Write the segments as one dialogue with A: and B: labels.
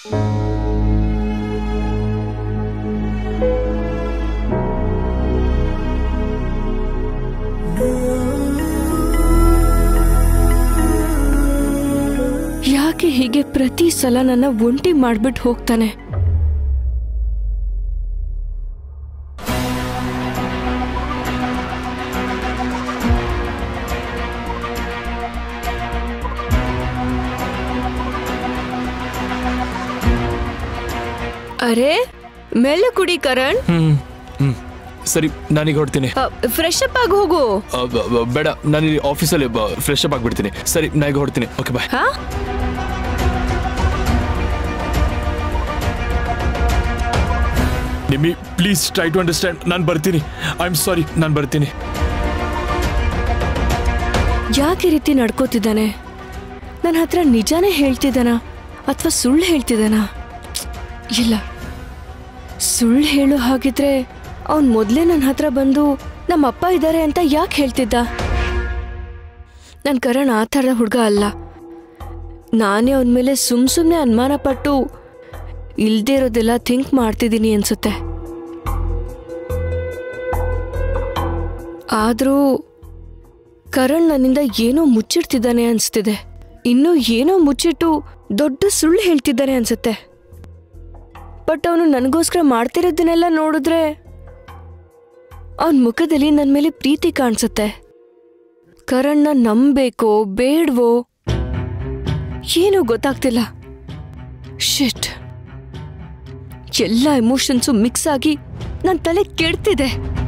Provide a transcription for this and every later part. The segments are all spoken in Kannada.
A: ಯಾಕೆ ಹೀಗೆ ಪ್ರತಿ ಸಲ ನನ್ನ ಒಂಟಿ ಮಾಡ್ಬಿಟ್ಟು ಹೋಗ್ತಾನೆ ಅರೆ ಮೆಲ್ಲ ಕುಡಿ ಕರಣ್
B: ಹ್ಮ್ ಹ್ಮ್ ಸರಿ ನಾನೀಗ ಹೊಡ್ತೀನಿ
A: ಫ್ರೆಶ್ ಅಪ್ ಆಗಿ ಹೋಗು
B: ಅ, ಬ- ಬ- ಬೇಡ ನಾನು ಇಲ್ಲಿ ಆಫೀಸಲ್ಲಿ ಫ್ರೆಶ್ ಅಪ್ ಆಗ್ಬಿಡ್ತೀನಿ ಸರಿ ನಾನೀಗ ಹೊಡ್ತೀನಿ ಓಕೆ ಬಾಯ್
A: ಹಾ
B: Nimmi please try to understand ನಾನು ಬರ್ತೀನಿ ಐ ಆಮ್ ಸಾರಿ ನಾನು ಬರ್ತೀನಿ
A: ಯಾಕೆ ಈ ರೀತಿ ನಡ್ಕೋತಿದ್ದಾನೆ ನನ್ನ ಹತ್ರ ನಿಜಾನೇ ಹೇಳ್ತಿದ್ದಾನ ಅಥವಾ ಸುಳ್ಳು ಹೇಳ್ತಿದ್ದಾನ ಇಲ್ಲ ಸುಳ್ಳು ಹೇಳು ಹಾಗಿದ್ರೆ ಅವನ್ ಮೊದಲೇ ನನ್ನ ಹತ್ರ ಬಂದು ನಮ್ಮ ಅಪ್ಪ ಇದ್ದಾರೆ ಅಂತ ಯಾಕೆ ಹೇಳ್ತಿದ್ದ ನನ್ನ ಕರಣ್ ಆ ಥರದ ಹುಡುಗ ಅಲ್ಲ ನಾನೇ ಅವನ ಮೇಲೆ ಸುಮ್ ಸುಮ್ಮನೆ ಅನುಮಾನ ಪಟ್ಟು ಇಲ್ದೇ ಇರೋದೆಲ್ಲ ಥಿಂಕ್ ಮಾಡ್ತಿದ್ದೀನಿ ಅನ್ಸುತ್ತೆ ಆದರೂ ಕರಣ್ ನನ್ನಿಂದ ಏನೋ ಮುಚ್ಚಿಡ್ತಿದ್ದಾನೆ ಅನ್ಸ್ತಿದೆ ಇನ್ನೂ ಏನೋ ಮುಚ್ಚಿಟ್ಟು ದೊಡ್ಡ ಸುಳ್ಳು ಹೇಳ್ತಿದ್ದಾನೆ ಅನ್ಸುತ್ತೆ ಬಟ್ ಅವನು ನನಗೋಸ್ಕರ ಮಾಡ್ತಿರೋದನ್ನೆಲ್ಲ ನೋಡಿದ್ರೆ ಅವನ ಮುಖದಲ್ಲಿ ನನ್ನ ಮೇಲೆ ಪ್ರೀತಿ ಕಾಣಿಸುತ್ತೆ ಕರಣ್ನ ನಂಬೇಕೋ ಬೇಡವೋ ಏನೂ ಗೊತ್ತಾಗ್ತಿಲ್ಲ ಶಿಟ್ ಎಲ್ಲ ಎಮೋಷನ್ಸು ಮಿಕ್ಸ್ ಆಗಿ ನನ್ನ ತಲೆ ಕೆಡ್ತಿದೆ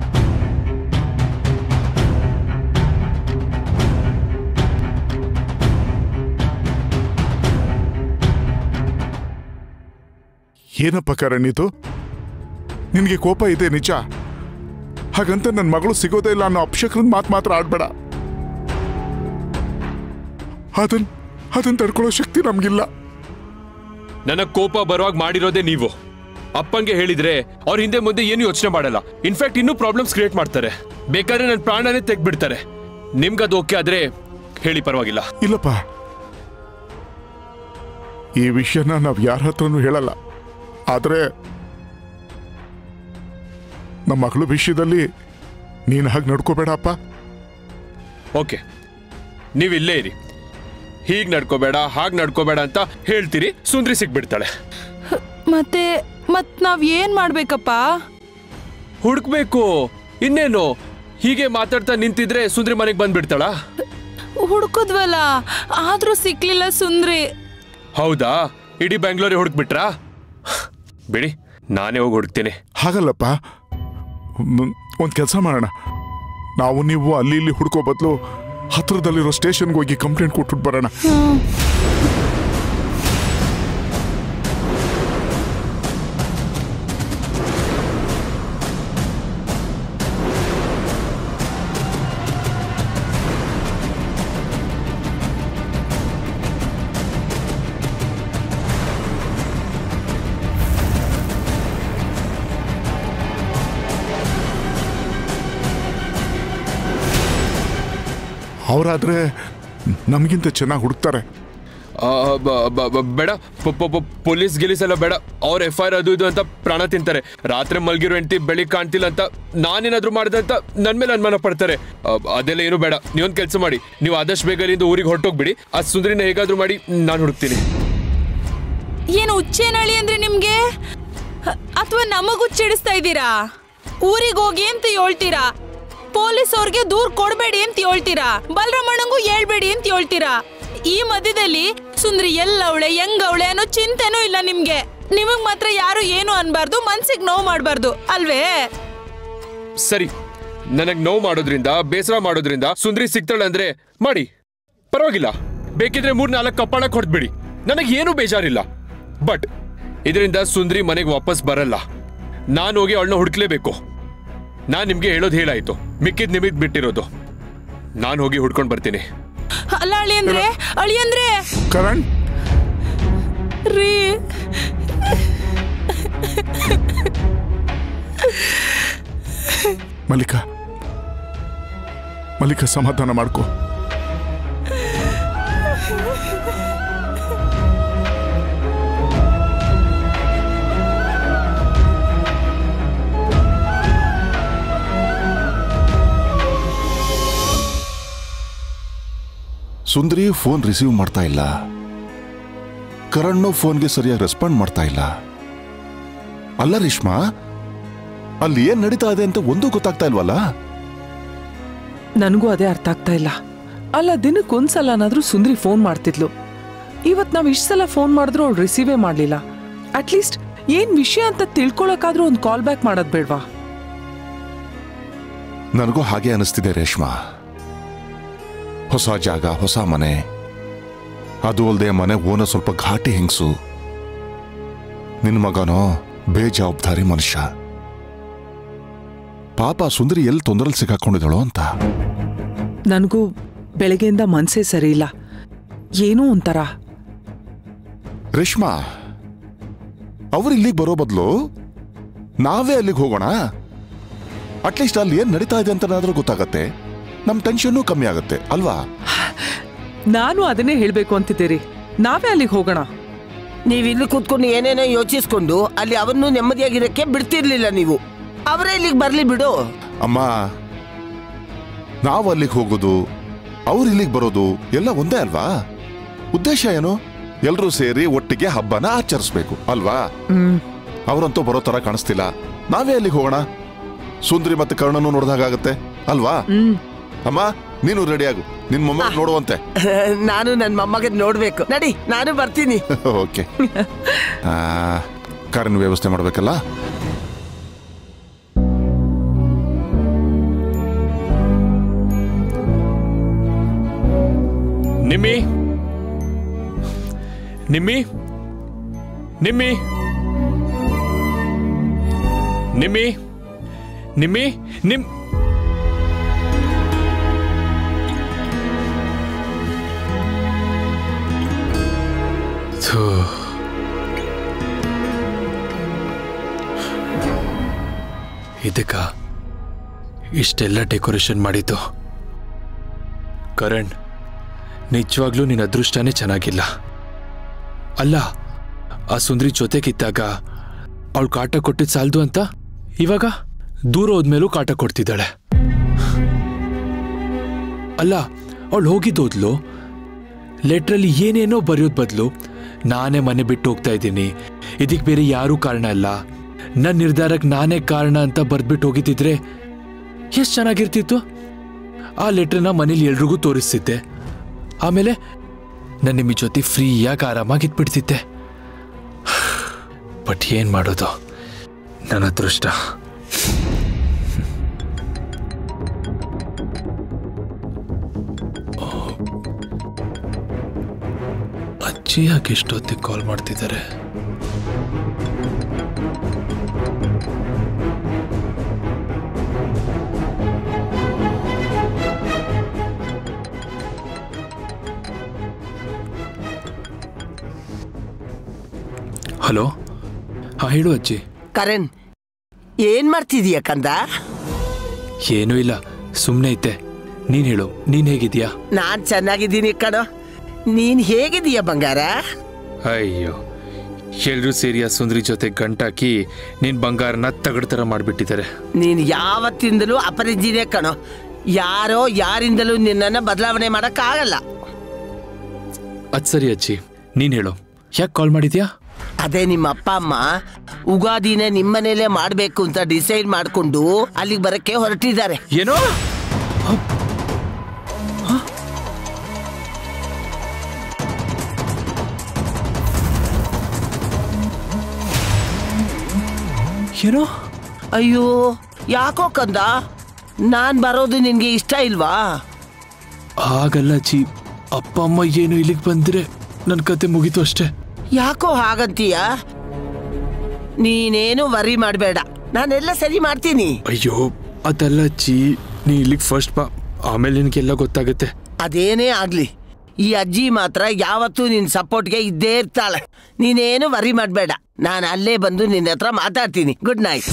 C: ಏನಪ್ಪ ಕರಣ್ ಇದು ನಿನಗೆ ಕೋಪ ಇದೆ ನಿಜ ಹಾಗಂತ ನನ್ನ ಮಗಳು ಸಿಗೋದೇ ಇಲ್ಲ ಅನ್ನೋ ಅಪಶಕರನ್ ಮಾತು ಮಾತ್ರ ಆಡ್ಬೇಡ ಅದನ್ ಅದನ್ನ ತಡ್ಕೊಳ್ಳೋ ಶಕ್ತಿ ನಮ್ಗಿಲ್ಲ
D: ನನಗ್ ಕೋಪ ಬರುವಾಗ ಮಾಡಿರೋದೇ ನೀವು ಅಪ್ಪಂಗೆ ಹೇಳಿದ್ರೆ ಅವ್ರ ಹಿಂದೆ ಮುಂದೆ ಏನು ಯೋಚನೆ ಮಾಡಲ್ಲ ಇನ್ಫ್ಯಾಕ್ಟ್ ಇನ್ನೂ ಪ್ರಾಬ್ಲಮ್ಸ್ ಕ್ರಿಯೇಟ್ ಮಾಡ್ತಾರೆ ಬೇಕಾದ್ರೆ ನನ್ನ ಪ್ರಾಣನೇ ತೆಗ್ಬಿಡ್ತಾರೆ ನಿಮ್ಗದು ಓಕೆ ಆದ್ರೆ ಹೇಳಿ ಪರವಾಗಿಲ್ಲ
C: ಇಲ್ಲಪ್ಪ ಈ ವಿಷಯನ ನಾವು ಯಾರ ಹತ್ರನೂ ಹೇಳಲ್ಲ ಆದರೆ ನಮ್ಮ ಮಗಳ ವಿಷಯದಲ್ಲಿ ನೀನು ಹಾಗೆ ನಡ್ಕೋಬೇಡಪ್ಪ
D: ಓಕೆ ನೀವು ಇಲ್ಲೇ ಇರಿ ಹೀಗ್ ನಡ್ಕೋಬೇಡ ಹಾಗ್ ನಡ್ಕೋಬೇಡ ಅಂತ ಹೇಳ್ತೀರಿ ಸುಂದ್ರಿ ಸಿಕ್ಬಿಡ್ತಾಳೆ
E: ಮತ್ತೆ ಮತ್ ನಾವ್ ಏನ್ ಮಾಡ್ಬೇಕಪ್ಪ
D: ಹುಡುಕ್ಬೇಕು ಇನ್ನೇನು ಹೀಗೆ ಮಾತಾಡ್ತಾ ನಿಂತಿದ್ರೆ ಸುಂದ್ರಿ ಮನೆಗೆ ಬಂದ್ಬಿಡ್ತಾಳಾ
E: ಹುಡ್ಕುದ್ವಲ್ಲ ಆದ್ರೂ ಸಿಕ್ಲಿಲ್ಲ ಸುಂದ್ರಿ
D: ಹೌದಾ ಇಡೀ ಬೆಂಗಳೂರಿಗೆ ಹುಡುಕ್ಬಿಟ್ರಾ ಬಿಡಿ ನಾನೇ ಹೋಗಿ ಹುಡುಕ್ತೀನಿ
C: ಹಾಗಲ್ಲಪ್ಪ ಒಂದು ಕೆಲಸ ಮಾಡೋಣ ನಾವು ನೀವು ಅಲ್ಲಿ ಇಲ್ಲಿ ಹುಡ್ಕೋ ಬದಲು ಹತ್ರದಲ್ಲಿರೋ ಸ್ಟೇಷನ್ಗೆ ಹೋಗಿ ಕಂಪ್ಲೇಂಟ್ ಕೊಟ್ಬಿಟ್ಟು ಬರೋಣ ಅವರಾದ್ರೆ ನಮಗಿಂತ ಚೆನ್ನಾಗಿ ಹುಡುಕ್ತಾರೆ
D: ಆ, ಬ- ಬ- ಬ- ಬೇಡ ಪ- ಪ- ಪ- ಪೊಲೀಸ್ ಗಿಲೀಸ್ ಎಲ್ಲ ಬೇಡ ಅವ್ರ ಎಫ್ ಐ ಆರ್ ಅದು ಇದು ಅಂತ ಪ್ರಾಣ ತಿಂತಾರೆ ರಾತ್ರಿ ಮಲ್ಗಿರೋ ಹೆಂಡತಿ ಬೆಳಿಗ್ಗೆ ಕಾಣ್ತಿಲ್ಲ ಅಂತ ನಾನೇನಾದ್ರೂ ಮಾಡಿದೆ ಅಂತ ನನ್ನ ಮೇಲೆ ಅನುಮಾನ ಪಡ್ತಾರೆ ಆ, ಅದೆಲ್ಲ ಏನು ಬೇಡ ನೀವೊಂದು ಕೆಲಸ ಮಾಡಿ ನೀವು ಆದಷ್ಟು ಬೇಗ ಇಲ್ಲಿಂದ ಊರಿಗೆ ಹೊರಟೋಗ್ಬಿಡಿ ಆ ಸುಂದರಿನ ಹೇಗಾದ್ರೂ ಮಾಡಿ ನಾನು ಹುಡುಕ್ತೀನಿ
E: ಏನು ಹುಚ್ಚೇನಳಿ ಅಂದ್ರೆ ನಿಮ್ಗೆ ಅಥವಾ ನಮಗ್ ಹುಚ್ಚಿಡಿಸ್ತಾ ಇದ್ದೀರಾ ಊರಿಗೆ ಹೋಗಿ ಅಂತ ಹೇಳ್ತೀರಾ ಪೊಲೀಸ್ ಅವ್ರಿಗೆ ದೂರ್ ಕೊಡ್ಬೇಡಿ ಅಂತ ಹೇಳ್ತೀರಾ ಬಲರಾಮಣ್ಣಂಗೂ ಹೇಳ್ಬೇಡಿ ಅಂತ ಹೇಳ್ತೀರಾ ಈ ಮಧ್ಯದಲ್ಲಿ ಸುಂದ್ರಿ ಎಲ್ಲವಳೆ ಹೆಂಗವಳೆ ಅನ್ನೋ ಚಿಂತೆನೂ ಇಲ್ಲ ನಿಮ್ಗೆ ನಿಮಗ್ ಮಾತ್ರ ಯಾರು ಏನು ಅನ್ಬಾರ್ದು ಮನ್ಸಿಗೆ ನೋವು ಮಾಡ್ಬಾರ್ದು ಅಲ್ವೇ
D: ಸರಿ ನನಗೆ ನೋವು ಮಾಡೋದ್ರಿಂದ ಬೇಸರ ಮಾಡೋದ್ರಿಂದ ಸುಂದರಿ ಸಿಗ್ತಾಳೆ ಅಂದ್ರೆ ಮಾಡಿ ಪರವಾಗಿಲ್ಲ ಬೇಕಿದ್ರೆ ಮೂರ್ ನಾಲ್ಕು ಕಪ್ಪಾಳ ಕೊಡ್ಬಿಡಿ ನನಗೆ ಏನು ಬೇಜಾರಿಲ್ಲ ಬಟ್ ಇದರಿಂದ ಸುಂದರಿ ಮನೆಗೆ ವಾಪಸ್ ಬರಲ್ಲ ನಾನು ಹೋಗಿ ಅವಳನ್ನ ಹುಡುಕ್ಲೇಬೇಕು ನಾನು ನಿಮ್ಗೆ ಹೇಳೋದು ಹೇಳಾಯ್ತು ಮಿಕ್ಕಿದ್ ನಿಮಗೆ ಬಿಟ್ಟಿರೋದು ನಾನು ಹೋಗಿ ಹುಡ್ಕೊಂಡು ಬರ್ತೀನಿ
E: ಅಲ್ಲ ಅಳಿ ಅಂದ್ರೆ ಅಳಿ ಅಂದ್ರೆ
C: ಕರಣ್
E: ರೀ
C: ಮಲ್ಲಿಕಾ ಮಲ್ಲಿಕಾ ಸಮಾಧಾನ ಮಾಡ್ಕೋ ಸುಂದರಿ ಫೋನ್ ರಿಸೀವ್ ಮಾಡ್ತಾ ಇಲ್ಲ ಕರಣ್ಣು ಫೋನ್ಗೆ ಸರಿಯಾಗಿ ರೆಸ್ಪಾಂಡ್ ಮಾಡ್ತಾ ಇಲ್ಲ ಅಲ್ಲ ರೇಷ್ಮಾ ಅಲ್ಲಿ ಏನ್ ನಡೀತಾ ಇದೆ ಅಂತ ಒಂದೂ ಗೊತ್ತಾಗ್ತಾ ಇಲ್ವಲ್ಲ
F: ನನಗೂ ಅದೇ ಅರ್ಥ ಆಗ್ತಾ ಇಲ್ಲ ಅಲ್ಲ ದಿನಕ್ಕೊಂದ್ಸಲನಾದ್ರೂ ಸುಂದ್ರಿ ಫೋನ್ ಮಾಡ್ತಿದ್ಲು ಇವತ್ ನಾವ್ ಇಷ್ಟ ಸಲ ಫೋನ್ ಮಾಡಿದ್ರು ಅವಳು ರಿಸೀವೇ ಮಾಡ್ಲಿಲ್ಲ ಅಟ್ಲೀಸ್ಟ್ ಏನ್ ವಿಷಯ ಅಂತ ತಿಳ್ಕೊಳಕಾದ್ರೂ ಒಂದು ಕಾಲ್ ಬ್ಯಾಕ್ ಮಾಡೋದ್ ಬೇಡ್ವಾ
C: ನನಗೂ ಹಾಗೆ ಅನಿಸ್ತಿದೆ ರೇಷ್ಮಾ ಹೊಸ ಜಾಗ ಹೊಸ ಮನೆ ಅದು ಅಲ್ಲದೆ ಮನೆ ಓನ ಸ್ವಲ್ಪ ಘಾಟಿ ಹೆಂಗ್ಸು ನಿನ್ ಮಗನೋ ಬೇಜವಾಬ್ದಾರಿ ಮನುಷ್ಯ ಪಾಪ ಸುಂದರಿ ಎಲ್ಲಿ ತೊಂದರೆಲಿ ಸಿಕ್ಕಾಕೊಂಡಿದ್ದಾಳೋ ಅಂತ
F: ನನಗೂ ಬೆಳಗ್ಗೆಯಿಂದ ಮನ್ಸೇ ಸರಿ ಇಲ್ಲ ಏನೋ ಒಂಥರ
C: ರೇಷ್ಮಾ ಅವ್ರು ಇಲ್ಲಿಗೆ ಬರೋ ಬದಲು ನಾವೇ ಅಲ್ಲಿಗೆ ಹೋಗೋಣ ಅಟ್ಲೀಸ್ಟ್ ಅಲ್ಲಿ ಏನ್ ನಡೀತಾ ಇದೆ ಅಂತನಾದ್ರೂ ಗೊತ್ತಾಗತ್ತೆ ನಮ್ ಟೆನ್ಷನ್ನು ಕಮ್ಮಿ ಆಗತ್ತೆ ಅಲ್ವಾ
F: ನಾನು ಅದನ್ನೇ ಹೇಳ್ಬೇಕು ಅಂತಿದ್ದೀರಿ ನಾವೇ ಅಲ್ಲಿಗೆ ಹೋಗೋಣ
G: ನೀವು ಇಲ್ಲಿ ಕೂತ್ಕೊಂಡು ಏನೇನೋ ಯೋಚಿಸ್ಕೊಂಡು ಅಲ್ಲಿ ಅವನ್ನು ನೆಮ್ಮದಿಯಾಗಿರಕ್ಕೆ ಬಿಡ್ತಿರ್ಲಿಲ್ಲ ನೀವು ಅವರೇ ಇಲ್ಲಿಗೆ ಬರ್ಲಿ ಬಿಡು
C: ಅಮ್ಮ ನಾವು ಅಲ್ಲಿಗೆ ಹೋಗೋದು ಅವ್ರು ಇಲ್ಲಿಗೆ ಬರೋದು ಎಲ್ಲ ಒಂದೇ ಅಲ್ವಾ ಉದ್ದೇಶ ಏನು ಎಲ್ರೂ ಸೇರಿ ಒಟ್ಟಿಗೆ ಹಬ್ಬನ ಆಚರಿಸ್ಬೇಕು ಅಲ್ವಾ
F: ಹ್ಮ್
C: ಅವರಂತೂ ಬರೋ ತರ ಕಾಣಿಸ್ತಿಲ್ಲ ನಾವೇ ಅಲ್ಲಿಗೆ ಹೋಗೋಣ ಸುಂದರಿ ಮತ್ತೆ ಕರ್ಣನು ನೋಡ್ದಾಗತ್ತೆ ಅಲ್ವಾ
F: ಹ್ಮ್
C: ಅಮ್ಮ ನೀನು ರೆಡಿ ಆಗು ನಿನ್ ಮೊಮ್ಮ ನೋಡುವಂತೆ
G: ನಾನು ನನ್ನ ಮೊಮ್ಮಗನ್ ನೋಡ್ಬೇಕು ನಡಿ ನಾನು ಬರ್ತೀನಿ
C: ಓಕೆ ಆ, ಕಾರಿನ ವ್ಯವಸ್ಥೆ ಮಾಡ್ಬೇಕಲ್ಲ
B: ನಿಮ್ಮಿ ನಿಮ್ಮಿ ನಿಮ್ಮಿ ನಿಮ್ಮಿ ನಿಮ್ಮಿ ನಿಮ್ ಥು. ಇದಕ್ಕ ಇಷ್ಟೆಲ್ಲ ಡೆಕೋರೇಷನ್ ಮಾಡಿದ್ದು ಕರಣ್ ನಿಜವಾಗ್ಲೂ ನಿನ್ನ ಅದೃಷ್ಟನೇ ಚೆನ್ನಾಗಿಲ್ಲ ಅಲ್ಲ ಆ ಸುಂದ್ರಿ ಜೊತೆಗಿದ್ದಾಗ ಅವಳು ಕಾಟ ಕೊಟ್ಟಿದ್ ಸಾಲ್ದು ಅಂತ ಇವಾಗ ದೂರ ಹೋದ್ಮೇಲೂ ಕಾಟ ಕೊಡ್ತಿದ್ದಾಳೆ ಅಲ್ಲ ಅವಳು ಹೋಗಿದ್ದೋದ್ಲು ಲೆಟ್ರಲ್ಲಿ ಏನೇನೋ ಬರೆಯೋದ್ ಬದಲು ನಾನೇ ಮನೆ ಬಿಟ್ಟು ಹೋಗ್ತಾ ಇದ್ದೀನಿ ಇದಕ್ಕೆ ಬೇರೆ ಯಾರೂ ಕಾರಣ ಅಲ್ಲ ನನ್ನ ನಿರ್ಧಾರಕ್ಕೆ ನಾನೇ ಕಾರಣ ಅಂತ ಬರ್ದ್ಬಿಟ್ಟು ಹೋಗಿದ್ದಿದ್ರೆ ಎಷ್ಟು ಚೆನ್ನಾಗಿರ್ತಿತ್ತು ಆ ಲೆಟ್ರನ್ನ ಮನೇಲಿ ಎಲ್ರಿಗೂ ತೋರಿಸ್ತಿದ್ದೆ ಆಮೇಲೆ ನಾನು ನಿಮ್ಮ ಜೊತೆ ಫ್ರೀಯಾಗಿ ಆರಾಮಾಗಿ ಇದ್ಬಿಡ್ತಿದ್ದೆ ಬಟ್ ಏನ್ ಮಾಡೋದು ನನ್ನ ಅದೃಷ್ಟ ಅಜ್ಜಿ ಯಾಕೆ ಎಷ್ಟೊತ್ತಿಗೆ ಕಾಲ್ ಮಾಡ್ತಿದ್ದಾರೆ ಹಲೋ ಹಾ ಹೇಳು ಅಜ್ಜಿ
G: ಕರಣ್ ಏನ್ ಮಾಡ್ತಿದೀಯ ಕಂದ
B: ಏನೂ ಇಲ್ಲ ಸುಮ್ಮನೆ ಇದ್ದೆ ನೀನ್ ಹೇಳು ನೀನ್ ಹೇಗಿದ್ಯಾ
G: ನಾನ್ ಚೆನ್ನಾಗಿದ್ದೀನಿ ಕಣೋ ನೀನ್ ಹೇಗಿದೀಯ ಬಂಗಾರ
B: ಅಯ್ಯೋ ಎಲ್ರೂ ಸೇರಿ ಆ ಸುಂದರಿ ಜೊತೆ ಗಂಟಾಕಿ ನಿನ್ ಬಂಗಾರನ ತಗಡ್ ತರ ಮಾಡ್ಬಿಟ್ಟಿದ್ದಾರೆ
G: ನೀನ್ ಯಾವತ್ತಿಂದಲೂ ಅಪರಿಜಿನೇ ಕಣೋ ಯಾರೋ ಯಾರಿಂದಲೂ ನಿನ್ನನ್ನ ಬದಲಾವಣೆ ಮಾಡಕ್ಕಾಗಲ್ಲ
B: ಅದ್ ಸರಿ ಅಜ್ಜಿ ನೀನ್ ಹೇಳು ಯಾಕೆ ಕಾಲ್ ಮಾಡಿದ್ಯಾ
G: ಅದೇ ನಿಮ್ಮ ಅಪ್ಪ ಅಮ್ಮ ಉಗಾದಿನೇ ನಿಮ್ಮನೇಲೆ ಮಾಡ್ಬೇಕು ಅಂತ ಡಿಸೈಡ್ ಮಾಡ್ಕೊಂಡು ಅಲ್ಲಿಗೆ ಬರಕ್ಕೆ ಹೊರಟಿದ್ದಾರೆ
B: ಏನೋ ಏನೋ
G: ಅಯ್ಯೋ ಯಾಕೋ ಕಂದ ನಾನ್ ಬರೋದು ನಿನ್ಗೆ ಇಷ್ಟ ಇಲ್ವಾ
B: ಆಗಲ್ಲ ಅಜ್ಜಿ ಅಪ್ಪ ಅಮ್ಮ ಏನು ಇಲ್ಲಿಗೆ ಬಂದ್ರೆ ನನ್ನ ಕತೆ ಮುಗೀತು ಅಷ್ಟೇ
G: ಯಾಕೋ ಹಾಗಂತೀಯ ನೀನೇನು ವರಿ ಮಾಡಬೇಡ ನಾನೆಲ್ಲ ಸರಿ ಮಾಡ್ತೀನಿ
B: ಅಯ್ಯೋ ಅದಲ್ಲ ಅಜ್ಜಿ ನೀ ಇಲ್ಲಿಗೆ ಫಸ್ಟ್ ಬಾ ಆಮೇಲೆ ನಿನಗೆಲ್ಲ ಗೊತ್ತಾಗುತ್ತೆ
G: ಅದೇನೇ ಆಗ್ಲಿ ಈ ಅಜ್ಜಿ ಮಾತ್ರ ಯಾವತ್ತೂ ನಿನ್ ಸಪೋರ್ಟ್ಗೆ ಇದ್ದೇ ಇರ್ತಾಳೆ ನೀನೇನು ವರಿ ಮಾಡಬೇಡ ನಾನು ಅಲ್ಲೇ ಬಂದು ನಿನ್ನ ಹತ್ರ ಮಾತಾಡ್ತೀನಿ ಗುಡ್ ನೈಟ್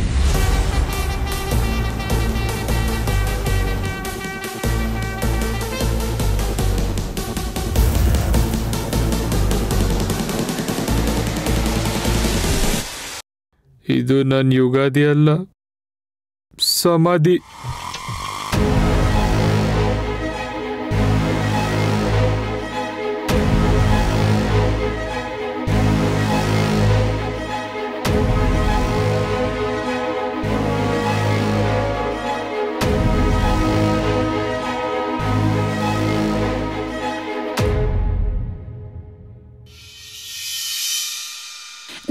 B: ಇದು ನನ್ನ ಯುಗಾದಿ ಅಲ್ಲ ಸಮಾಧಿ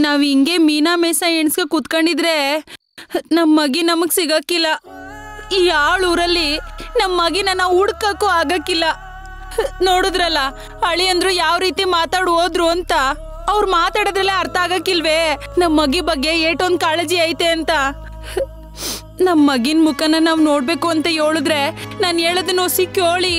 E: ನಾವ್ ಹಿಂಗೆ ಮೀನಾ ಮೇಸ ಎಣ್ಸ್ಕ ಕೂತ್ಕೊಂಡಿದ್ರೆ ನಮ್ ಮಗಿ ನಮಗ್ ಸಿಗಕ್ಕಿಲ್ಲ ಈ ಆಳೂರಲ್ಲಿ ನಮ್ ಮಗಿನ ನಾವು ಹುಡ್ಕಕ್ಕೂ ಆಗಕ್ಕಿಲ್ಲ ನೋಡಿದ್ರಲ್ಲ ಅಳಿಯಂದ್ರು ಯಾವ ರೀತಿ ಮಾತಾಡ್ ಹೋದ್ರು ಅಂತ ಅವ್ರು ಮಾತಾಡೋದ್ರಲ್ಲೇ ಅರ್ಥ ಆಗಕ್ಕಿಲ್ವೇ ನಮ್ ಮಗಿ ಬಗ್ಗೆ ಏಟೊಂದ್ ಕಾಳಜಿ ಐತೆ ಅಂತ ನಮ್ ಮಗಿನ ಮುಖನ ನಾವ್ ನೋಡ್ಬೇಕು ಅಂತ ಹೇಳಿದ್ರೆ ನಾನು ಹೇಳೋದನ್ನ ಒಸಿ ಕೇಳಿ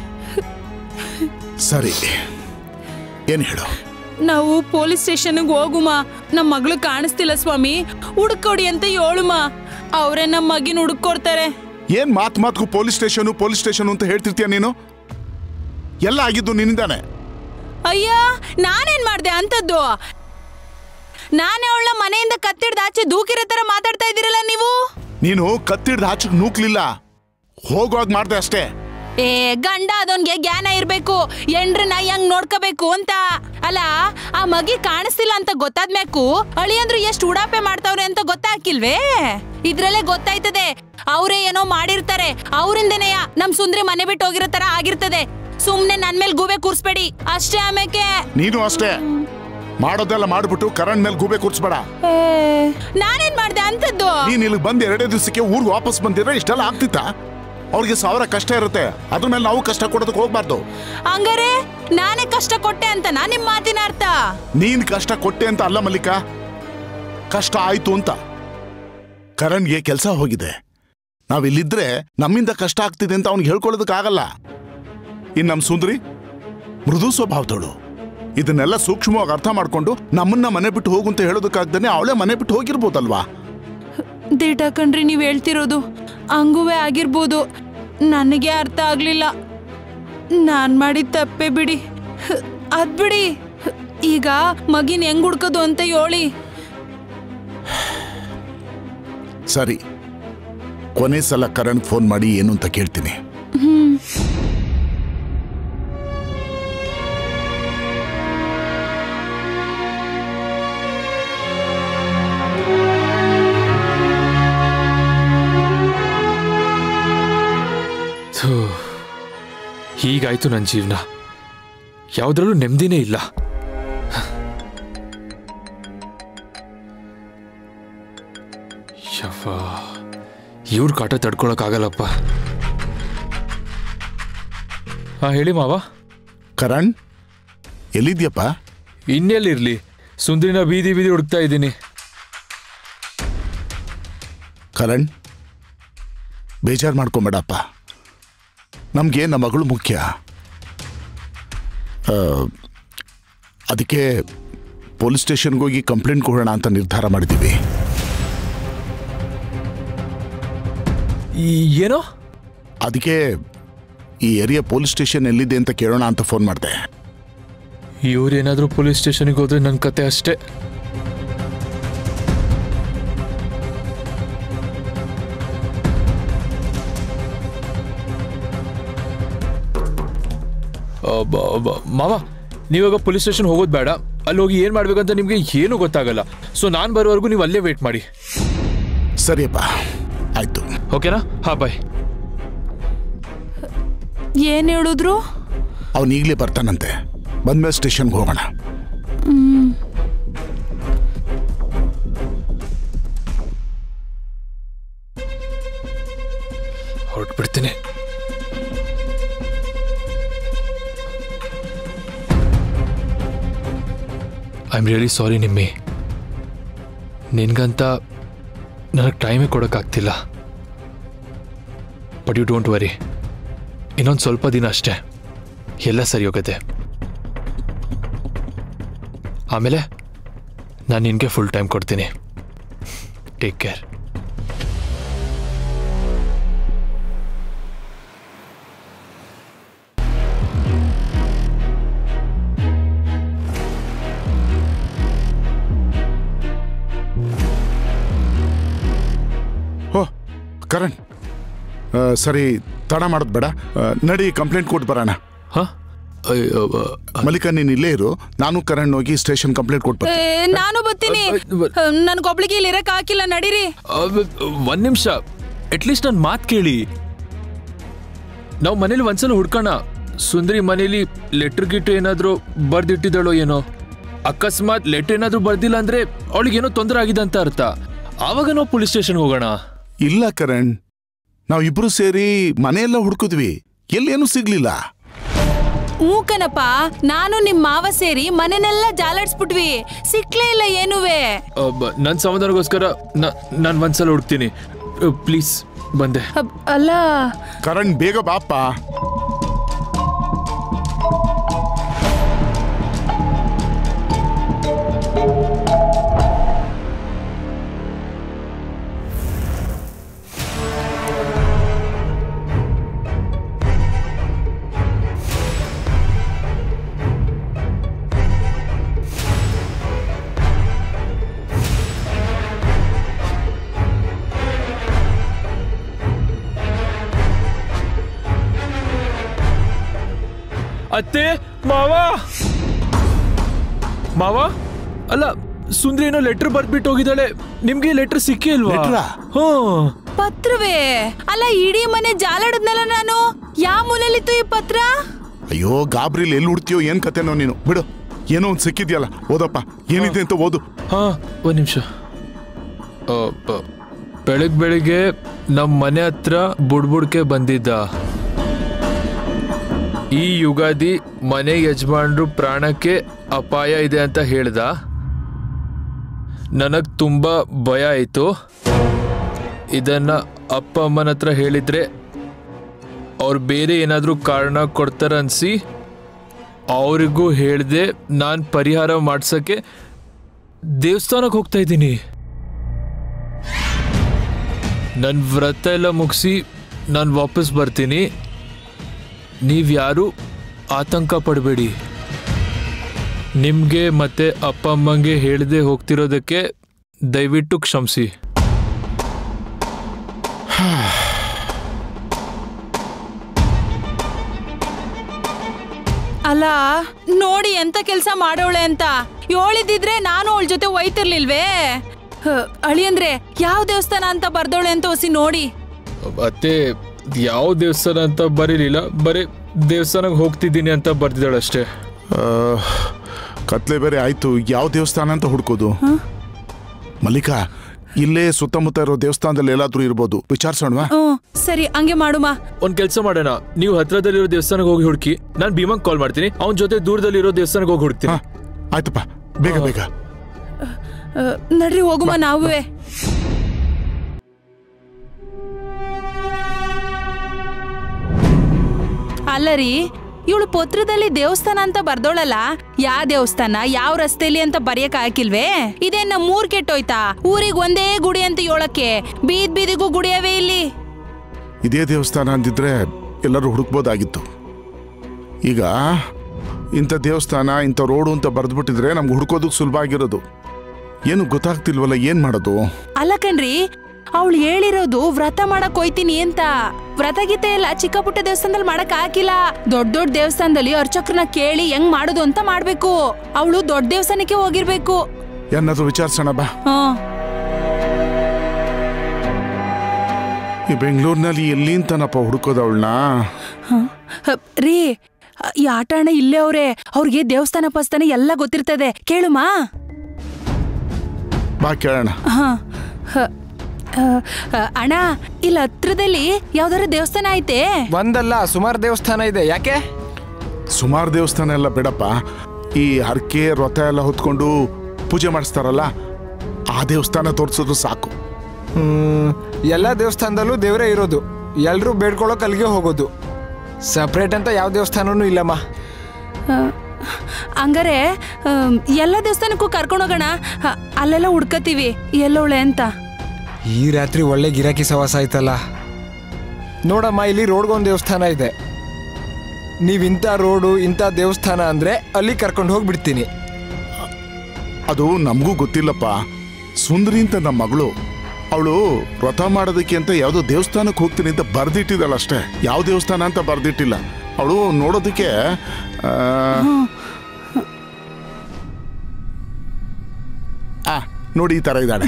H: ಸರಿ ಏನು ಹೇಳು
E: ನಾವು ಪೊಲೀಸ್ ಸ್ಟೇಷನ್ಗೆ ಹೋಗುಮ ನಮ್ಮ ಮಗಳು ಕಾಣಿಸ್ತಿಲ್ಲ ಸ್ವಾಮಿ ಹುಡುಕೊಡಿ ಅಂತ ಹೇಳುಮ ಅವರೇ ನಮ್ಮ ಮಗಿನ ಹುಡುಕೊಡ್ತಾರೆ
H: ಏನ್ ಮಾತ್ ಮಾತ್ಗೂ ಪೊಲೀಸ್ ಸ್ಟೇಷನು ಪೊಲೀಸ್ ಸ್ಟೇಷನ್ ಅಂತ ಹೇಳ್ತಿರ್ತೀಯ ನೀನು ಎಲ್ಲ ಆಗಿದ್ದು ನಿನ್ನಿಂದಾನೆ
E: ಅಯ್ಯ ನಾನೇನ್ ಮಾಡ್ದೆ ಅಂತದ್ದು ನಾನೇ ಅವಳ ಮನೆಯಿಂದ ಕತ್ತಿಡ್ದು ಆಚೆ ದೂಕಿರೋ ತರ ಮಾತಾಡ್ತಾ ಇದ್ದೀರಲ್ಲ ನೀವು
H: ನೀನು ಕತ್ತಿಡ್ದು ಆಚೆಗೆ ನೂಕ್ಲಿಲ್ಲ ಹೋಗುವಾಗ ಮಾಡ್ದೆ ಅಷ್ಟೇ
E: ಏ ಗಂಡ ಅದೊನ್ಗೆ ಜ್ಞಾನ ಇರ್ಬೇಕು ಎಂಡ್ರನ್ನ ಹೆಂಗ್ ನೋಡ್ಕೋಬೇಕು ಅಂತ ಅಲ್ಲ ಆ ಮಗಿ ಕಾಣಿಸ್ತಿಲ್ಲ ಅಂತ ಗೊತ್ತಾದ್ಮ್ಯಾಕು ಅಳಿಯಂದ್ರು ಎಷ್ಟು ಉಡಾಪೆ ಮಾಡ್ತಾವ್ರೆ ಅಂತ ಗೊತ್ತಾಕಿಲ್ವೇ ಇದ್ರಲ್ಲೇ ಗೊತ್ತಾಯ್ತದೆ ಅವರೇ ಏನೋ ಮಾಡಿರ್ತಾರೆ ಅವರಿಂದನೆಯ ನಮ್ ಸುಂದ್ರಿ ಮನೆ ಬಿಟ್ಟು ಹೋಗಿರೋ ತರ ಆಗಿರ್ತದೆ ಸುಮ್ನೆ ನನ್ ಮೇಲೆ ಗೂಬೆ ಕೂರ್ಸ್ಬೇಡಿ ಅಷ್ಟೇ ಆಮೇಕೆ
H: ನೀನು ಅಷ್ಟೇ ಮಾಡೋದೆಲ್ಲ ಮಾಡ್ಬಿಟ್ಟು ಕರಣ್ ಮೇಲೆ ಗೂಬೆ ಕೂರ್ಸ್ಬೇಡ
E: ನಾನೇನ್ ಮಾಡ್ದೆ ಅಂತದ್ದು
H: ನೀನ್ ಇಲ್ಲಿಗೆ ಬಂದ್ ಎರಡೇ ದಿವಸಕ್ಕೆ ಊರ್ಗ್ ವಾಪಸ್ ಬಂದಿದ್ರೆ ಇಷ್ಟೆಲ್ಲ ಆಗ್ತಿತ್ತ ಅವ್ರಿಗೆ ಸಾವಿರ ಕಷ್ಟ ಇರುತ್ತೆ ಅದ್ರ ಮೇಲೆ ನಾವು ಕಷ್ಟ ಕೊಡೋದಕ್ಕೆ ಹೋಗ್ಬಾರ್ದು
E: ಹಂಗಾರೆ ನಾನೇ ಕಷ್ಟ ಕೊಟ್ಟೆ ಅಂತ ನಾ ನಿಮ್ ಮಾತಿನ ಅರ್ಥ
H: ನೀನ್ ಕಷ್ಟ ಕೊಟ್ಟೆ ಅಂತ ಅಲ್ಲ ಮಲ್ಲಿಕ ಕಷ್ಟ ಆಯ್ತು ಅಂತ ಕರಣ್ಗೆ ಕೆಲಸ ಹೋಗಿದೆ ನಾವಿಲ್ಲಿದ್ರೆ ನಮ್ಮಿಂದ ಕಷ್ಟ ಆಗ್ತಿದೆ ಅಂತ ಅವ್ನಿಗೆ ಹೇಳ್ಕೊಳ್ಳೋದಕ್ಕಾಗಲ್ಲ ಇನ್ ನಮ್ ಸುಂದ್ರಿ ಮೃದು ಸ್ವಭಾವದವಳು ಇದನ್ನೆಲ್ಲ ಸೂಕ್ಷ್ಮವಾಗಿ ಅರ್ಥ ಮಾಡ್ಕೊಂಡು ನಮ್ಮನ್ನ ಮನೆ ಬಿಟ್ಟು ಹೋಗು ಅಂತ ಹೇಳೋದಕ್ಕಾಗ್ದೇನೆ ಅವಳೇ ಮನೆ ಬಿಟ್ಟು ಹೋಗಿರ್ಬೋದಲ್ವಾ
E: ದಿಟ ಕಣ್ರಿ ನೀವ್ ಹೇಳ್ತಿರೋದು ಹಂಗುವೆ ಆಗಿರ್ಬೋದು ನನಗೆ ಅರ್ಥ ಆಗ್ಲಿಲ್ಲ ನಾನ್ ಮಾಡಿದ ತಪ್ಪೆ ಬಿಡಿ ಅದ್ ಬಿಡಿ ಈಗ ಮಗಿನ ಹೆಂಗ್ ಹುಡ್ಕೋದು ಅಂತ ಹೇಳಿ
H: ಸರಿ ಕೊನೆ ಸಲ ಕರಣ್ ಫೋನ್ ಮಾಡಿ ಏನು ಅಂತ ಕೇಳ್ತೀನಿ
B: ಥೂ, ಹೀಗಾಯ್ತು ನನ್ನ ಜೀವನ ಯಾವುದ್ರಲ್ಲೂ ನೆಮ್ಮದಿನೇ ಇಲ್ಲ ಯವ್ವ ಇವ್ರ ಕಾಟ ತಡ್ಕೊಳಕ್ಕಾಗಲ್ಲಪ್ಪ ಹಾ ಹೇಳಿ ಮಾವ
H: ಕರಣ್ ಎಲ್ಲಿದ್ಯಪ್ಪ
B: ಇನ್ನೆಲ್ಲಿರ್ಲಿ ಸುಂದ್ರಿನ ಬೀದಿ ಬೀದಿ ಹುಡುಕ್ತಾ ಇದ್ದೀನಿ
H: ಕರಣ್ ಬೇಜಾರು ಮಾಡ್ಕೊಂಬೇಡಪ್ಪ ನಮಗೆ ನಮ್ಮ ಮಗಳು ಮುಖ್ಯ ಆ, ಅದಕ್ಕೆ ಪೊಲೀಸ್ ಸ್ಟೇಷನ್ಗೆ ಹೋಗಿ ಕಂಪ್ಲೇಂಟ್ ಕೊಡೋಣ ಅಂತ ನಿರ್ಧಾರ ಮಾಡಿದ್ದೀವಿ
B: ಈ ಏನೋ
H: ಅದಕ್ಕೆ ಈ ಏರಿಯಾ ಪೊಲೀಸ್ ಸ್ಟೇಷನ್ ಎಲ್ಲಿದೆ ಅಂತ ಕೇಳೋಣ ಅಂತ ಫೋನ್ ಮಾಡಿದೆ
B: ಇವ್ರೇನಾದ್ರೂ ಪೊಲೀಸ್ ಸ್ಟೇಷನ್ಗೆ ಹೋದ್ರೆ ನನ್ನ ಕತೆ ಅಷ್ಟೇ ಅಬ್ಬ, ಅಬ್ಬ. ಮಾವ ನೀವಾಗ ಪೊಲೀಸ್ ಸ್ಟೇಷನ್ ಹೋಗೋದು ಬೇಡ ಅಲ್ಲಿ ಹೋಗಿ ಏನು ಮಾಡ್ಬೇಕಂತ ನಿಮಗೆ ಏನೂ ಗೊತ್ತಾಗಲ್ಲ ಸೊ ನಾನು ಬರೋವರೆಗೂ ನೀವು ಅಲ್ಲೇ ವೇಟ್ ಮಾಡಿ
H: ಸರಿಯಪ್ಪ ಆಯ್ತು
B: ಓಕೆನಾ ಹಾ ಬಾಯ್
E: ಏನ್ ಹೇಳಿದ್ರು
H: ಅವನು ಈಗಲೇ ಬರ್ತಾನಂತೆ ಬಂದ್ಮೇಲೆ ಸ್ಟೇಷನ್ಗೆ ಹೋಗೋಣ
B: ಹೊರಟ್ಬಿಡ್ತೀನಿ I am really sorry Nimmi ನಿನ್ಗಂತ ನನಗೆ ಟೈಮೇ ಕೊಡೋಕ್ಕಾಗ್ತಿಲ್ಲ ಬಟ್ ಯು ಡೋಂಟ್ ವರಿ ಇನ್ನೊಂದು ಸ್ವಲ್ಪ ದಿನ ಅಷ್ಟೇ ಎಲ್ಲ ಸರಿ ಹೋಗುತ್ತೆ ಆಮೇಲೆ ನಾನು ನಿನಗೆ ಫುಲ್ ಟೈಮ್ ಕೊಡ್ತೀನಿ ಟೇಕ್ ಕೇರ್
H: ಓ ಕರಣ್ ಆ, ಸರಿ ತಡ ಮಾಡೋದು ಬೇಡ ಆ, ನಡಿ ಕಂಪ್ಲೇಂಟ್ ಕೊಟ್ಟು ಬರೋಣ
B: ಹಾಂ
H: ಮಲ್ಲಿಕಾ ನೀನು ಇಲ್ಲೇ ಇರು ನಾನು ಕರಣ್ ಹೋಗಿ ಸ್ಟೇಷನ್ ಕಂಪ್ಲೇಂಟ್ ಕೊಟ್ಟು
E: ಏ, ನಾನು ಬರ್ತೀನಿ ನನ್ಗೊಬ್ಳಿಗೆ ಇಲ್ಲಿ ಇರಕ್ ಹಾಕಿಲ್ಲ ನಡೀರಿ
B: ಒಂದು ನಿಮಿಷ ಅಟ್ಲೀಸ್ಟ್ ನನ್ನ ಮಾತು ಕೇಳಿ ನಾವು ಮನೇಲಿ ಒಂದ್ಸಲ ಹುಡ್ಕೋಣ ಸುಂದರಿ ಮನೇಲಿ ಲೆಟ್ರ್ ಗಿಟ್ಟು ಏನಾದರೂ ಬರ್ದಿಟ್ಟಿದ್ದಾಳೋ ಏನೋ ಅಕಸ್ಮಾತ್ ಲೆಟರ್ ಏನಾದ್ರೂ ಬರ್ದಿಲ್ಲ ಅಂದ್ರೆ ಅವಳಿಗೇನೋ ತೊಂದರೆ ಆಗಿದೆ ಅಂತ ಅರ್ಥ ಆವಾಗ ನಾವು ಪೊಲೀಸ್ ಸ್ಟೇಷನ್ ಹೋಗೋಣ
H: ಇಲ್ಲ ಕರಣ್ ನಾವಿಬ್ರು ಸೇರಿ ಮನೆಯೆಲ್ಲ ಹುಡುಕಿದ್ವಿ ಎಲ್ಲೇನೂ ಸಿಗ್ಲಿಲ್ಲ
E: ಹ್ಞೂ ಕಣಪ್ಪ ನಾನು ನಿಮ್ ಮಾವ ಸೇರಿ ಮನೆನೆಲ್ಲ ಜಾಲಾಡ್ಸ್ಬಿಟ್ವಿ ಸಿಕ್ಲೇ ಇಲ್ಲ ಏನುವೆ
B: ಅಬ್ಬ, ನನ್ ಸಮಾಧಾನಗೋಸ್ಕರ ನಾನು ಒಂದ್ಸಲ ಹುಡುಕ್ತೀನಿ ಪ್ಲೀಸ್ ಬಂದೆ
A: ಅಬ್- ಅಲ್ಲ
H: ಕರಣ್ ಬೇಗ ಬಾಪ
B: ಅತ್ತೆ ಮಾವ ಮಾವ ಅಲ್ಲ ಸುಂದ್ರಿ ಏನೋ ಲೆಟರ್ ಬರ್ದ್ಬಿಟ್ಟು ಹೋಗಿದ್ದಾಳೆ ನಿಮ್ಗೆ ಲೆಟರ್ ಸಿಕ್ಕೇ ಇಲ್ವಾ
H: ಲೆಟ್ರಾ?
B: ಹ್ಮ್
E: ಪತ್ರವೇ ಅಲ್ಲ ಇಡೀ ಮನೆ ಜಾಲಾಡದ್ನಲ್ಲ ನಾನು ಯಾವ ಮೂಲೆಯಲ್ಲಿತ್ತು ಈ ಪತ್ರ
H: ಅಯ್ಯೋ ಗಾಬ್ರಿಲ್ ಎಲ್ಲಿ ಹುಡ್ತೀಯೋ ಏನ್ ಕತೆನೋ ನೀನು ಬಿಡು ಏನೋ ಒಂದ್ ಸಿಕ್ಕಿದ್ಯಲ್ಲ ಓದಪ್ಪ ಏನಿದೆ ಅಂತ ಓದು
B: ಹಾ ಒಂದ್ ನಿಮಿಷ ಬೆಳಗ್ ಬೆಳಿಗ್ಗೆ ನಮ್ಮ ಮನೆ ಹತ್ರ ಬುಡ್ಬುಡ್ಕೆ ಬಂದಿದ್ದ ಈ ಯುಗಾದಿ ಮನೆ ಯಜಮಾನ್ರು ಪ್ರಾಣಕ್ಕೆ ಅಪಾಯ ಇದೆ ಅಂತ ಹೇಳ್ದ ನನಗ್ ತುಂಬಾ ಭಯ ಆಯ್ತು ಇದನ್ನ ಅಪ್ಪ ಅಮ್ಮನ ಹತ್ರ ಹೇಳಿದ್ರೆ ಅವ್ರು ಬೇರೆ ಏನಾದರೂ ಕಾರಣ ಕೊಡ್ತಾರ ಅನ್ಸಿ ಅವರಿಗೂ ಹೇಳ್ದೆ ನಾನು ಪರಿಹಾರ ಮಾಡ್ಸಕ್ಕೆ ದೇವಸ್ಥಾನಕ್ಕೆ ಹೋಗ್ತಾ ಇದ್ದೀನಿ ನನ್ನ ವ್ರತ ಎಲ್ಲ ಮುಗಿಸಿ ನಾನು ವಾಪಸ್ ಬರ್ತೀನಿ ನೀವ್ಯಾರು ಆತಂಕ ಪಡಬೇಡಿ ನಿಮಗೆ ಮತ್ತೆ ಅಪ್ಪ ಅಮ್ಮಂಗೆ ಹೇಳದೆ ಹೋಗ್ತಿರೋದಕ್ಕೆ ದಯವಿಟ್ಟು ಕ್ಷಮಿಸಿ
E: ಅಲ್ಲ ನೋಡಿ ಎಂತ ಕೆಲಸ ಮಾಡೋಳೆ ಅಂತ ಹೇಳಿದಿದ್ರೆ ನಾನು ಅವಳ ಜೊತೆ ಒಯ್ತಿರ್ಲಿಲ್ವೇ ಹ, ಅಳಿಯಂದ್ರೆ ಯಾವ ದೇವಸ್ಥಾನ ಅಂತ ಬರ್ದೋಳೆ ಅಂತ ಹೊಸಿ ನೋಡಿ
B: ಮತ್ತೆ ಯಾವ ದೇವಸ್ಥಾನ ಅಂತ ಬರೀಲಿಲ್ಲ ಬರೀ ದೇವಸ್ಥಾನಕ್ಕೆ ಹೋಗ್ತಿದ್ದೀನಿ ಅಂತ ಬರ್ದಿದ್ದಾಳಷ್ಟೇ
H: ಆ, ಕತ್ಲೆ ಬೇರೆ ಆಯ್ತು ಯಾವ ದೇವಸ್ಥಾನ ಅಂತ ಹುಡ್ಕೋದು ಮಲ್ಲಿಕಾ ಇಲ್ಲೇ ಸುತ್ತಮುತ್ತ ಇರೋ ದೇವಸ್ಥಾನದಲ್ಲಿ ಎಲ್ಲಾದ್ರೂ ಇರ್ಬೋದು ವಿಚಾರಿಸೋಣವಾ
E: ಹ್ಞೂ ಸರಿ ಹಂಗೆ ಮಾಡುಮ
B: ಒಂದ್ ಕೆಲಸ ಮಾಡೋಣ ನೀವು ಹತ್ರದಲ್ಲಿರೋ ದೇವಸ್ಥಾನಕ್ಕೆ ಹೋಗಿ ಹುಡುಕಿ ನಾನು ಭೀಮಂಗ್ ಕಾಲ್ ಮಾಡ್ತೀನಿ ಅವನ ಜೊತೆ ದೂರದಲ್ಲಿರೋ ದೇವಸ್ಥಾನಕ್ಕೆ ಹೋಗಿ ಹುಡುಕ್ತೀನಿ
H: ಹಾ ಆಯ್ತಪ್ಪ ಬೇಗ ಬೇಗ
E: ಅ, ನಡ್ರಿ ಹೋಗುಮ ನಾವುವೆ ಅಲ್ಲರಿ ಇವಳು ಪತ್ರದಲ್ಲಿ ದೇವಸ್ಥಾನ ಅಂತ ಬರ್ದೋಳಲ್ಲ ಯಾವ ದೇವಸ್ಥಾನ ಯಾವ ರಸ್ತೆಲಿ ಅಂತ ಬರೆಯಕ್ ಹಾಕಿಲ್ವೇ ಇದೇ ನಮ್ಮ ಊರ್ ಕೆಟ್ಟೋಯ್ತಾ ಊರಿಗೆ ಒಂದೇ ಗುಡಿ ಅಂತ ಹೇಳಕ್ಕೆ ಬೀದ್ ಬೀದಿಗೂ ಗುಡಿಯವೇ ಇಲ್ಲಿ
H: ಇದೇ ದೇವಸ್ಥಾನ ಅಂದಿದ್ರೆ ಎಲ್ಲರೂ ಹುಡುಕ್ಬೋದಾಗಿತ್ತು ಈಗ ಇಂಥ ದೇವಸ್ಥಾನ ಇಂಥ ರೋಡು ಅಂತ ಬರೆದ್ಬಿಟ್ಟಿದ್ರೆ ನಮ್ಗೆ ಹುಡ್ಕೋದಕ್ಕೆ ಸುಲಭ ಆಗಿರೋದು ಏನು ಗೊತ್ತಾಗ್ತಿಲ್ವಲ್ಲ ಏನು ಮಾಡೋದು
E: ಅಲ್ಲ ಕಣ್ರಿ ಅವಳು ಹೇಳಿರೋದು ವ್ರತ ಮಾಡಕ್ ಹೋಯ್ತೀನಿ ಅಂತ ವ್ರತ ಗೀತೆ ಎಲ್ಲ ಚಿಕ್ಕ ಪುಟ್ಟ ದೇವಸ್ಥಾನದಲ್ಲಿ ಮಾಡಕ್ ಹಾಕಿಲ್ಲ ದೊಡ್ಡ ದೊಡ್ಡ ದೇವಸ್ಥಾನದಲ್ಲಿ ಅರ್ಚಕ್ರನ್ನ ಕೇಳಿ ಹೆಂಗ್ ಮಾಡೋದು ಅಂತ ಮಾಡ್ಬೇಕು ಅವಳು ದೊಡ್ಡ ದೇವಸ್ಥಾನಕ್ಕೆ ಹೋಗಿರ್ಬೇಕು
H: ಏನಾದ್ರು ವಿಚಾರಿಸೋಣ ಬಾ
E: ಹ್ಮ್
H: ಈ ಬೆಂಗಳೂರಿನಲ್ಲಿ ಎಲ್ಲಿ ಅಂತಾನಪ್ಪ ಹುಡುಕೋದು ಅವಳನ್ನ
E: ಹ, ರೀ ಈ ಆಟ ಅಣ್ಣ ಇಲ್ಲೇ ಅವ್ರೆ ಅವ್ರಿಗೆ ದೇವಸ್ಥಾನ ಪಸ್ಥಾನ ಎಲ್ಲ ಗೊತ್ತಿರ್ತದೆ ಕೇಳುಮಾ
H: ಬಾ ಕೇಳೋಣ
E: ಹ, ಹ, ಹ, ಹ, ಅಣ್ಣ ಇಲ್ಲಿ ಹತ್ರದಲ್ಲಿ ಯಾವ್ದಾರ ದೇವಸ್ಥಾನ ಐತೆ
I: ಒಂದಲ್ಲ ಸುಮಾರು ದೇವಸ್ಥಾನ ಇದೆ ಯಾಕೆ
H: ಸುಮಾರು ದೇವಸ್ಥಾನ ಎಲ್ಲ ಬೇಡಪ್ಪ ಈ ಹರಕೆ ವ್ರತ ಎಲ್ಲ ಹೊತ್ಕೊಂಡು ಪೂಜೆ ಮಾಡಿಸ್ತಾರಲ್ಲ ಆ ದೇವಸ್ಥಾನ ತೋರಿಸಿದ್ರು ಸಾಕು
I: ಹ್ಮ್, ಎಲ್ಲ ದೇವಸ್ಥಾನದಲ್ಲೂ ದೇವರೇ ಇರೋದು ಎಲ್ಲರೂ ಬೇಡ್ಕೊಳ್ಳೋಕೆ ಅಲ್ಲಿಗೆ ಹೋಗೋದು ಸಪ್ರೇಟ್ ಅಂತ ಯಾವ ದೇವಸ್ಥಾನನೂ ಇಲ್ಲಮ್ಮ
E: ಹ, ಹಂಗಾರೆ ಅಮ್, ಎಲ್ಲ ದೇವಸ್ಥಾನಕ್ಕೂ ಕರ್ಕೊಂಡೋಗೋಣ ಹ, ಅಲ್ಲೆಲ್ಲ ಹುಡ್ಕತೀವಿ ಎಲ್ಲೋಳೆ ಅಂತ
I: ಈ ರಾತ್ರಿ ಒಳ್ಳೆ ಗಿರಾಕಿ ಸವಾಸ ಆಯ್ತಲ್ಲ ನೋಡಮ್ಮ ಇಲ್ಲಿ ರೋಡ್ಗೊಂದು ದೇವಸ್ಥಾನ ಇದೆ ನೀವು ಇಂಥ ರೋಡು ಇಂಥ ದೇವಸ್ಥಾನ ಅಂದರೆ ಅಲ್ಲಿ ಕರ್ಕೊಂಡು ಹೋಗ್ಬಿಡ್ತೀನಿ
H: ಅದು ನಮಗೂ ಗೊತ್ತಿಲ್ಲಪ್ಪ ಸುಂದರಿ ಅಂತ ನಮ್ಮ ಮಗಳು ಅವಳು ವ್ರತ ಮಾಡೋದಕ್ಕೆ ಅಂತ ಯಾವುದೋ ದೇವಸ್ಥಾನಕ್ಕೆ ಹೋಗ್ತೀನಿ ಅಂತ ಬರ್ದಿಟ್ಟಿದ್ದಾಳೆ ಅಷ್ಟೇ ಯಾವ ದೇವಸ್ಥಾನ ಅಂತ ಬರ್ದಿಟ್ಟಿಲ್ಲ ಅವಳು ನೋಡೋದಕ್ಕೆ ಆ, ಆ ನೋಡಿ ಈ ತರ ಇದ್ದಾಳೆ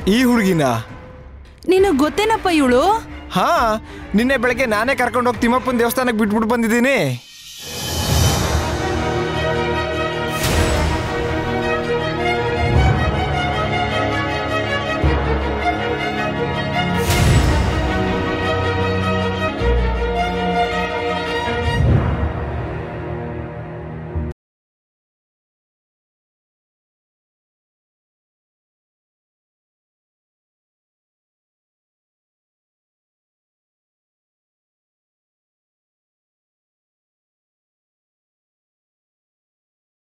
I: ಈ ಹುಡುಗಿನ
E: ನಿನಗ್ ಗೊತ್ತೇನಪ್ಪ ಇವಳು
I: ಹಾ ನಿನ್ನೆ ಬೆಳಗ್ಗೆ ನಾನೇ ಕರ್ಕೊಂಡು ಹೋಗಿ ತಿಮ್ಮಪ್ಪನ ದೇವಸ್ಥಾನಕ್ಕೆ ಬಿಟ್ಬಿಟ್ಟು ಬಂದಿದ್ದೀನಿ